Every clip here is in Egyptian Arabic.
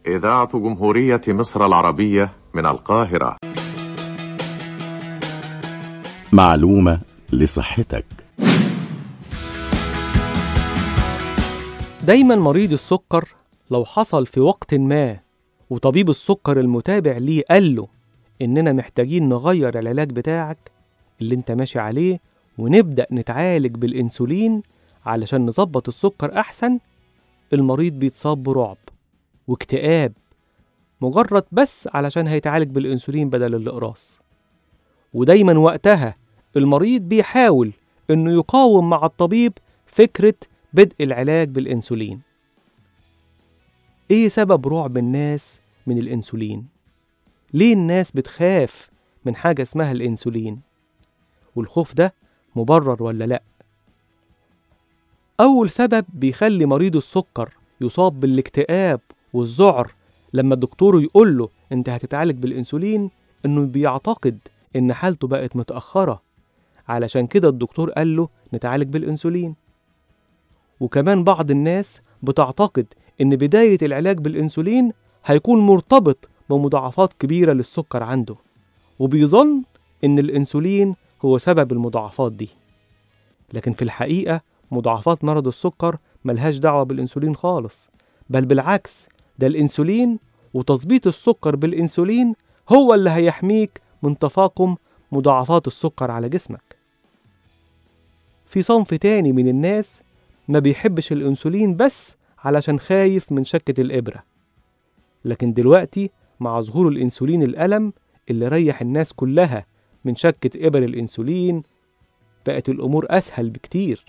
إذاعة جمهورية مصر العربية من القاهرة معلومة لصحتك دايما مريض السكر لو حصل في وقت ما وطبيب السكر المتابع ليه قال له إننا محتاجين نغير العلاج بتاعك اللي انت ماشي عليه ونبدأ نتعالج بالإنسولين علشان نظبط السكر أحسن المريض بيتصاب برعب واكتئاب مجرد بس علشان هيتعالج بالإنسولين بدل الإقراص ودايما وقتها المريض بيحاول إنه يقاوم مع الطبيب فكرة بدء العلاج بالإنسولين إيه سبب رعب الناس من الإنسولين؟ ليه الناس بتخاف من حاجة اسمها الإنسولين؟ والخوف ده مبرر ولا لأ؟ أول سبب بيخلي مريض السكر يصاب بالاكتئاب والذعر لما الدكتور يقول له أنت هتتعالج بالإنسولين إنه بيعتقد إن حالته بقت متأخرة علشان كده الدكتور قال له نتعالج بالإنسولين وكمان بعض الناس بتعتقد إن بداية العلاج بالإنسولين هيكون مرتبط بمضاعفات كبيرة للسكر عنده وبيظن إن الإنسولين هو سبب المضاعفات دي لكن في الحقيقة مضاعفات مرض السكر ملهاش دعوة بالإنسولين خالص بل بالعكس ده الإنسولين وتظبيط السكر بالإنسولين هو اللي هيحميك من تفاقم مضاعفات السكر على جسمك في صنف تاني من الناس ما بيحبش الأنسولين بس علشان خايف من شكة الإبرة لكن دلوقتي مع ظهور الأنسولين الألم اللي ريح الناس كلها من شكة إبر الأنسولين بقت الأمور أسهل بكتير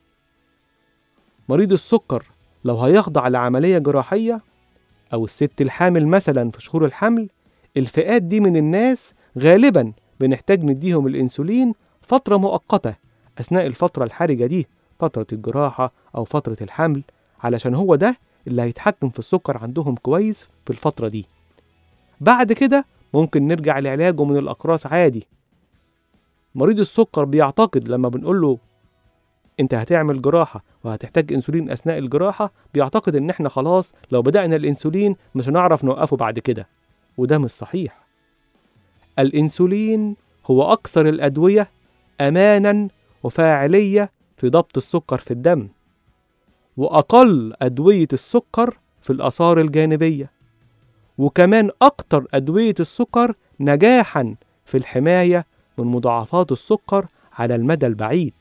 مريض السكر لو هيخضع لعملية جراحية أو الست الحامل مثلا في شهور الحمل الفئات دي من الناس غالبا بنحتاج نديهم الأنسولين فترة مؤقتة أثناء الفترة الحرجة دي فترة الجراحة أو فترة الحمل علشان هو ده اللي هيتحكم في السكر عندهم كويس في الفترة دي بعد كده ممكن نرجع لعلاجه من الأقراص عادي مريض السكر بيعتقد لما بنقول له انت هتعمل جراحة وهتحتاج انسولين اثناء الجراحة بيعتقد ان احنا خلاص لو بدأنا الانسولين مش هنعرف نوقفه بعد كده وده مش صحيح الانسولين هو اكثر الادوية امانا وفاعلية في ضبط السكر في الدم واقل ادوية السكر في الاثار الجانبية وكمان اكتر ادوية السكر نجاحا في الحماية من مضاعفات السكر على المدى البعيد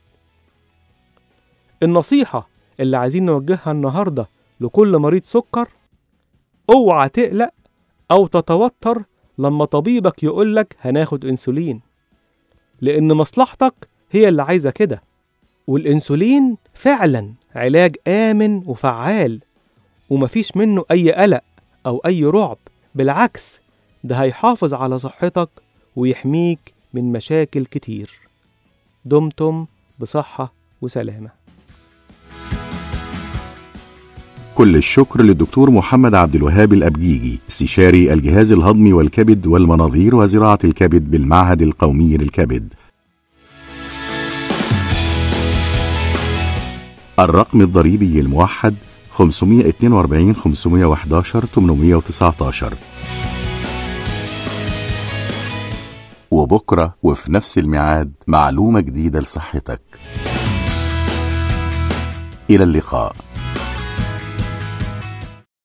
النصيحة اللي عايزين نوجهها النهاردة لكل مريض سكر اوعى تقلق أو تتوتر لما طبيبك يقولك هناخد أنسولين لأن مصلحتك هي اللي عايزة كده والأنسولين فعلا علاج آمن وفعال ومفيش منه أي قلق أو أي رعب بالعكس ده هيحافظ على صحتك ويحميك من مشاكل كتير دمتم بصحة وسلامة كل الشكر للدكتور محمد عبد الوهاب الأبجيجي استشاري الجهاز الهضمي والكبد والمناظير وزراعة الكبد بالمعهد القومي للكبد الرقم الضريبي الموحد 542 511 819 وبكرة وفي نفس الميعاد معلومة جديدة لصحتك إلى اللقاء